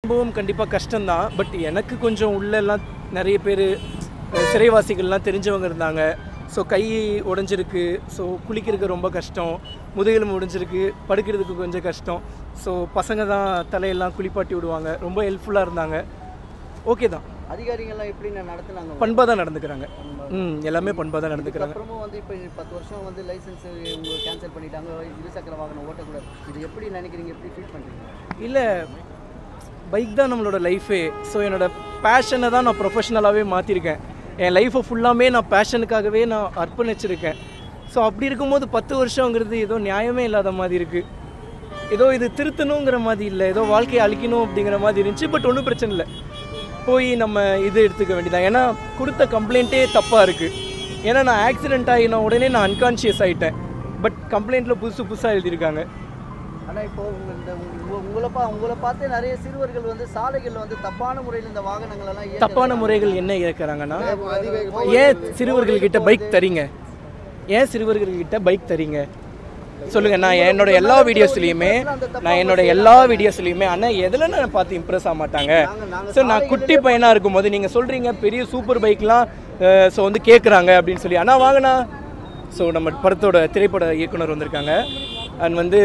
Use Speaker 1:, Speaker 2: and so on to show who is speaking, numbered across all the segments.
Speaker 1: அனுபவம் கண்டிப்பாக கஷ்டம்தான் பட் எனக்கு கொஞ்சம் உள்ளெல்லாம் நிறைய பேர் சிறைவாசிகள்லாம் தெரிஞ்சவங்க இருந்தாங்க ஸோ கை உடைஞ்சிருக்கு ஸோ குளிக்கிறதுக்கு ரொம்ப கஷ்டம் முதுகெலும்பு உடைஞ்சிருக்கு படுக்கிறதுக்கு கொஞ்சம் கஷ்டம் ஸோ பசங்க தான் தலையெல்லாம் குளிப்பாட்டி விடுவாங்க ரொம்ப ஹெல்ப்ஃபுல்லாக இருந்தாங்க ஓகே தான்
Speaker 2: அதிகாரிகள்லாம் எப்படி நடத்துனாங்க
Speaker 1: பண்பாக தான் நடந்துக்கிறாங்க ம் எல்லாமே பண்பாக தான் நடந்துக்கிறாங்க
Speaker 2: அப்புறமும் வந்து இப்போ பத்து வருஷம் வந்து லைசன்ஸ் உங்களுக்கு கேன்சல் பண்ணிட்டாங்க இருசக்கர வாகனம் ஓட்டக்கூடாது இது எப்படி நினைக்கிறீங்க எப்படி ஃபீல் பண்ணுறீங்க
Speaker 1: இல்லை பைக் தான் நம்மளோட லைஃபே ஸோ என்னோட பேஷனை தான் நான் ப்ரொஃபஷ்னலாகவே மாற்றிருக்கேன் என் லைஃப்பை ஃபுல்லாமே நான் பேஷனுக்காகவே நான் அர்ப்பணிச்சிருக்கேன் ஸோ அப்படி இருக்கும்போது பத்து வருஷங்கிறது ஏதோ நியாயமே இல்லாத மாதிரி இருக்குது ஏதோ இது திருத்தணுங்கிற மாதிரி இல்லை ஏதோ வாழ்க்கையை அழிக்கணும் அப்படிங்கிற மாதிரி இருந்துச்சு பட் ஒன்றும் பிரச்சனை இல்லை போய் நம்ம இது எடுத்துக்க வேண்டியதான் ஏன்னா கொடுத்த கம்ப்ளைண்ட்டே தப்பாக இருக்குது ஏன்னா நான் ஆக்சிடென்ட் ஆகின உடனே நான் அன்கான்ஷியஸ் ஆகிட்டேன் பட் கம்ப்ளைண்ட்டில் புதுசு புதுசாக எழுதியிருக்காங்க
Speaker 2: ஆனால் இப்போ உங்க இந்த உங்க- உங்களை பா உங்களை பார்த்து நிறைய சிறுவர்கள் வந்து சாலைகளில் வந்து தப்பான முறையில் இந்த வாகனங்கள் எல்லாம் இயக்க
Speaker 1: தப்பான முறைகள் என்ன இயக்குறாங்கன்னா ஏன் சிறுவர்கள்கிட்ட பைக் தரீங்க ஏன் சிறுவர்கள்கிட்ட பைக் தரீங்க சொல்லுங்க நான் என்னோட எல்லா வீடியோஸ்லையுமே நான் என்னோட எல்லா வீடியோஸ்லையுமே அண்ணா எதில் நான் பார்த்து இம்ப்ரெஸ் ஆக மாட்டாங்க ஸோ நான் குட்டி பையனாக இருக்கும்போது நீங்கள் சொல்கிறீங்க பெரிய சூப்பர் பைக்லாம் ஸோ வந்து கேட்குறாங்க அப்படின்னு சொல்லி அண்ணா வாங்கண்ணா ஸோ நம்ம படத்தோட திரைப்பட இயக்குனர் வந்திருக்காங்க அண்ட் வந்து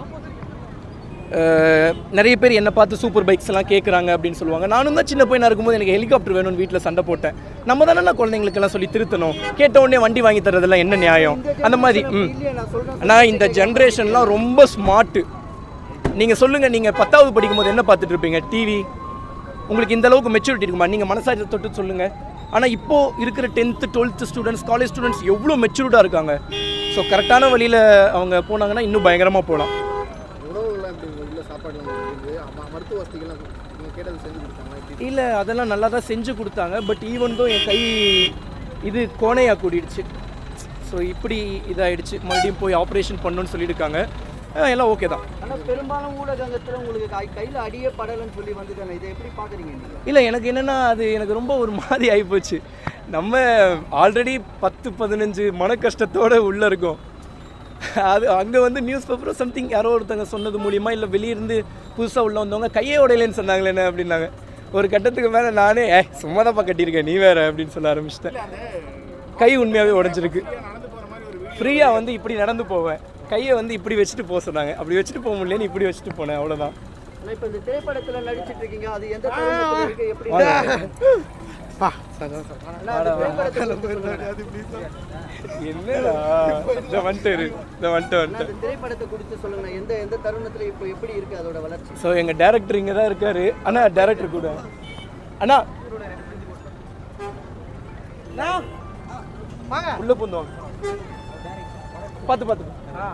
Speaker 1: அஹ், நிறைய பேர் என்னை பார்த்து சூப்பர் பைக்ஸ் எல்லாம் கேட்குறாங்க அப்படின்னு சொல்லுவாங்க நானும் தான் சின்ன பையனா இருக்கும்போது எனக்கு ஹெலிகாப்டர் வேணும்னு வீட்டில் சண்டை போட்டேன் நம்ம தானே நான் குழந்தைங்களுக்கெல்லாம் சொல்லி திருத்தணும் கேட்ட உடனே வண்டி வாங்கி தரதெல்லாம் என்ன நியாயம் அந்த மாதிரி ம்
Speaker 2: இல்லையா நான் சொல்கிறேன்
Speaker 1: ஆனால் இந்த ஜென்ரேஷன்லாம் ரொம்ப ஸ்மார்ட்டு நீங்கள் சொல்லுங்கள் நீங்கள் பத்தாவது படிக்கும்போது என்ன பார்த்துட்டு இருப்பீங்க டிவி உங்களுக்கு இந்த அளவுக்கு மெச்சூரிட்டி இருக்குமா நீங்கள் மனசாட்சி தொட்டு சொல்லுங்கள் ஆனால் இப்போது இருக்கிற tenth twelfth students college students எவ்வளோ மெச்சூர்டாக இருக்காங்க ஸோ கரெக்டான வழியில் அவங்க போனாங்கன்னா இன்னும் பயங்கரமாக போகலாம்
Speaker 3: உணவுகள்லாம் எப்படி உங்கள் வீட்டில் சாப்பாடுலாம் இருக்குது அம்மா மருத்துவ வசதிகள்லாம் நீங்கள் கேட்டது செஞ்சு கொடுத்தாங்களா எப்படி
Speaker 1: இல்லை அதெல்லாம் நல்லா தான் செஞ்சு கொடுத்தாங்க பட் ஈவன் தோ என் கை இது கோணையாக கூடிடுச்சு ஸோ இப்படி இதாயிடுச்சு மறுபடியும் போய் ஆப்ரேஷன் பண்ணணும்னு சொல்லியிருக்காங்க அஹ் எல்லாம் ஓகே தான்
Speaker 2: ஆனால் பெரும்பாலும் ஊடகத்தில் உங்களுக்கு கை கையில் அடியே படலைன்னு சொல்லி வந்துட்டாங்க இதை எப்படி பார்க்குறீங்க நீங்கள்
Speaker 1: இல்லை எனக்கு என்னென்னா அது எனக்கு ரொம்ப ஒரு மாதிரி ஆகிப்போச்சு நம்ம ஆல்ரெடி பத்து பதினஞ்சு மன கஷ்டத்தோடு உள்ளே இருக்கோம் அது அங்கே வந்து நியூஸ் பேப்பரோ சம்திங் யாரோ ஒருத்தங்க சொன்னது மூலியமாக இல்லை வெளியிருந்து புதுசாக உள்ள வந்தவங்க கையே உடையலைன்னு சொன்னாங்களே என்ன அப்படின்னாங்க ஒரு கட்டத்துக்கு மேலே நானே ஏ சும்மா தான்ப்பா கட்டியிருக்கேன் நீ வேற அப்படின்னு சொல்ல ஆரம்பிச்சிட்டேன் கை உண்மையாகவே உடஞ்சிருக்கு ஃப்ரீயாக வந்து இப்படி நடந்து போவேன் கையை வந்து இப்படி வச்சுட்டு போக சொன்னாங்க அப்படி வச்சுட்டு போக முடியலன்னு இப்படி வச்சுட்டு போனேன் அவ்வளோதான்
Speaker 2: ஆனால் இப்போ இந்த திரைப்படத்தில் நடிச்சிட்டு இருக்கீங்க அது எந்த தருணத்தில் இருக்கு எப்படி
Speaker 3: பா சார் சார் சார்
Speaker 2: ஆனா அந்த திரைப்படத்தில் குறித்து சொல்லுங்க.
Speaker 1: என்னடா இந்த வந்துட்டு இந்த வந்துட்டு
Speaker 2: ஆனா
Speaker 1: வந்துட்டு
Speaker 2: அந்த திரைப்படத்தை குறித்து சொல்லுங்க எந்த எந்த தருணத்தில் இப்போ எப்படி இருக்கு அதோட வளர்ச்சி
Speaker 1: ஸோ எங்கள் டேரக்டர் இங்கே தான் இருக்காரு அண்ணா டேரக்டர் கூட அண்ணா உள்ள பூந்தோம் பார்த்து பார்த்து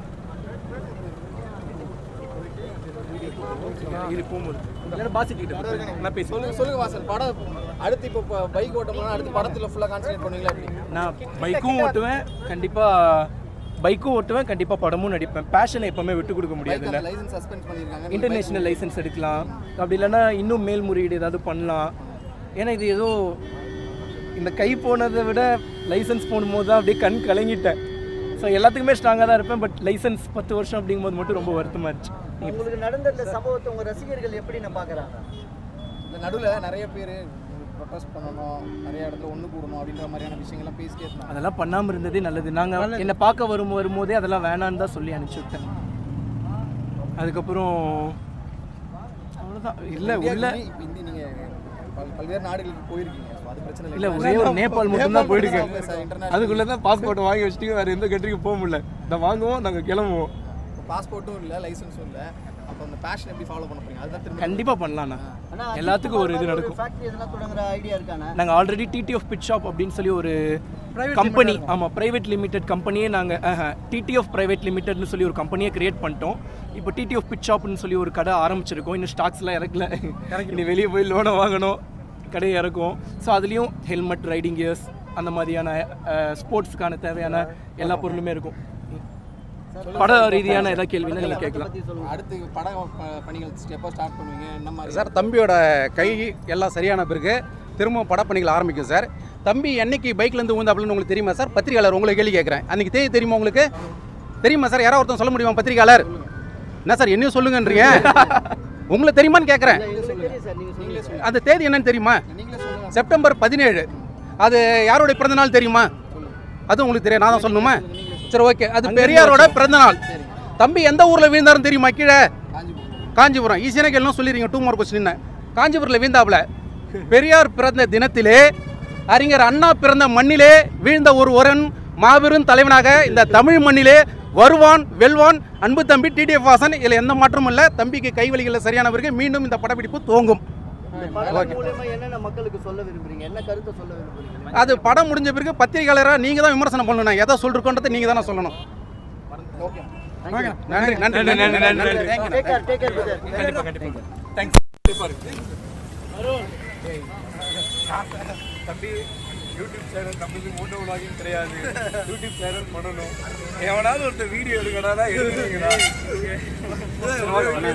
Speaker 1: இது போகும்போது இல்லைன்னா பாசிட்டு கிட்ட கொடுத்துருங்க. நான் பேசுகிறேன்
Speaker 3: சொல்லுங்க சொல்லுங்க வாசல் படம் அடுத்து இப்போ பைக் ஓட்ட போனால் அடுத்து படத்தில் ஃபுல்லாக கான்சன்ட்ரேட் பண்ணுவீங்களா எப்படி
Speaker 1: நான் பைக்கும் ஓட்டுவேன் கண்டிப்பாக பைக்கும் ஓட்டுவேன் கண்டிப்பாக படமும் நடிப்பேன் பேஷனை எப்பவுமே விட்டு கொடுக்க முடியாதுல்ல
Speaker 3: லைசன்ஸ் சஸ்பெண்ட் பண்ணியிருக்காங்க
Speaker 1: இன்டர்நேஷ்னல் லைசன்ஸ் எடுக்கலாம் அப்படி இல்லைன்னா இன்னும் மேல்முறையீடு ஏதாவது பண்ணலாம் ஏன்னா இது ஏதோ இந்த கை போனதை விட லைசன்ஸ் போடும்போது தான் அப்படியே கண் கலங்கிட்டேன் ஸோ எல்லாத்துக்குமே ஸ்ட்ராங்காக தான் இருப்பேன் பட் லைசன்ஸ் பத்து வருஷம் அப்படிங்கும்போது மட்டும் ரொம்ப வருத்தமாக இருந்துச்சு
Speaker 2: உங்களுக்கு நடந்த இந்த சம்பவத்தை உங்க ரசிகர்கள் எப்படி நான் பார்க்குறாங்க
Speaker 3: இந்த நடுவில் நிறைய பேர் ப்ரொட்டஸ்ட் பண்ணணும் நிறைய இடத்துல ஒன்று கூடணும் அப்படின்ற மாதிரியான விஷயங்கள்லாம் பேசிட்டே இருந்தாங்க
Speaker 1: அதெல்லாம் பண்ணாமல் இருந்ததே நல்லது நாங்கள் என்னை பார்க்க வரும் வரும்போதே அதெல்லாம் வேணான்னு தான் சொல்லி அனுப்பிச்சி விட்டேன் அதுக்கப்புறம் அவ்வளோதான் இல்லை உள்ள
Speaker 3: இப்போ இந்தி நீங்கள் பல் பல்வேறு நாடுகளுக்கு போயிருக்கீங்க so அது பிரச்சனை
Speaker 1: இல்லை ஒரே ஒரு நேபாள் மட்டும்தான் போயிருக்கேன்
Speaker 3: சார் இன்டர்நேட்
Speaker 1: அதுக்குள்ளே தான் பாஸ்போர்ட் வாங்கி வச்சுட்டு வேறு எந்த கண்ட்ரிக்கு போக முடியல நான் வாங்குவோம் நாங்கள் கிளம்புவோம்
Speaker 3: பாஸ்போர்ட்டும் இல்லை லைசன்ஸும் இல்லை அப்போ அந்த பேஷன் எப்படி ஃபாலோ பண்ண போறீங்க அதுதான் திரும்ப
Speaker 1: கண்டிப்பாக பண்ணலாண்ணா
Speaker 2: ஆனா
Speaker 1: எல்லாத்துக்கும் ஒரு இது நடக்கும்
Speaker 2: ஃபேக்டரி எதனா தொடங்குற ஐடியா இருக்கானே
Speaker 1: நாங்கள் already DD of fit shop அப்படின்னு சொல்லி ஒரு கம்பெனி ஆமாம் ப்ரைவேட் லிமிடெட் கம்பெனியே நாங்கள் டிடி ஆஃப் ப்ரைவேட் லிமிடெட்னு சொல்லி ஒரு கம்பெனியை கிரியேட் பண்ணிட்டோம் இப்போ டிடி ஆஃப் பிட் ஷாப்னு சொல்லி ஒரு கடை ஆரம்பிச்சிருக்கோம் இன்னும் ஸ்டாக்ஸ்லாம் இறக்கல இனி வெளியே போய் லோனை வாங்கணும் கடையை இறக்கும் ஸோ அதுலேயும் ஹெல்மெட் ரைடிங் கியர்ஸ் அந்த மாதிரியான ஸ்போர்ட்ஸுக்கான தேவையான எல்லா பொருளுமே இருக்கும் பட ரீதியான ஏதாவது கேள்வினா நீங்கள் கேட்கலாம்
Speaker 2: பத்தி சொல்லுங்க
Speaker 3: அடுத்து பட ப- பணிகள் எப்போ ஸ்டார்ட் பண்ணுவீங்க என்ன மாதிரி
Speaker 4: சார் தம்பியோட கை எல்லாம் சரியான பிறகு திரும்ப படப்பணிகள் ஆரம்பிக்கும் சார் தம்பி என்னைக்கு பைக்லேருந்து ஊந்தாப்புலன்னு உங்களுக்கு தெரியுமா சார் பத்திரிகையாளர் உங்களை கேள்வி கேட்குறேன் அன்றைக்கி தேதி தெரியுமா உங்களுக்கு தெரியுமா சார் யாராவது ஒருத்தன் சொல்ல முடியுமா பத்திரிகையாளர் என்ன சார் என்னையும் சொல்லுங்கன்றீங்க உங்களை தெரியுமான்னு கேட்குறேன்
Speaker 2: தெரியும் சார் நீங்க சொல்லுங்க
Speaker 4: அந்த தேதி என்னன்னு தெரியுமா
Speaker 3: நீங்களே சொல்லுங்க
Speaker 4: செப்டம்பர் பதினேழு அது யாருடைய பிறந்த நாள் தெரியுமா அது உங்களுக்கு தெரியும் நான் தான் சொல்லணுமா சரி ஓகே அது பெரியாரோட பிறந்த நாள் தம்பி எந்த ஊரில் வீழ்ந்தாருன்னு தெரியுமா கீழே
Speaker 3: காஞ்சிபுரம்
Speaker 4: காஞ்சிபுரம் ஈஸியான கேள்வி சொல்லிடுங்க டூ மார்க் கொஸ்டின் காஞ்சிபுரத்தில் வீழ்ந்தாப்புல பெரியார் பிறந்த தினத்திலே அறிஞர் அண்ணா பிறந்த மண்ணிலே வீழ்ந்த ஒரு ஒருவன் மாபெரும் தலைவனாக இந்த தமிழ் மண்ணிலே வருவான் வெல்வான் அன்பு தம்பி டிடிஎஃப் வாசன் இதில் எந்த மாற்றமும் இல்லை தம்பிக்கு கைவலிகளில் சரியான பிறகு மீண்டும் இந்த படப்பிடிப்பு துவங்கும்
Speaker 2: இந்த படம் மூலமா என்னென்ன மக்களுக்கு சொல்ல விரும்புறீங்க என்ன கருத்தை சொல்ல விரும்புறீங்க
Speaker 4: அது படம் முடிஞ்ச பிறகு பத்திரிகையாளராக நீங்கள் தான் விமர்சனம் பண்ணணும் நான் எதை சொல்லிருக்கோன்றதை நீங்கள் தானே சொல்லணும்
Speaker 3: ஓகே
Speaker 4: நன்றி நன்றி நன்றி நன்றி நன்றி thank you
Speaker 2: take care take care brother
Speaker 5: தம்பி யூடியூப் சேனல் நம்மளுக்கு மோட்டோ விலாகிங் கிடையாது யூடியூப் சேனல் பண்ணணும் எவனாவது ஒருத்தர் வீடியோ எடுக்கடா எடுக்கிறீங்களா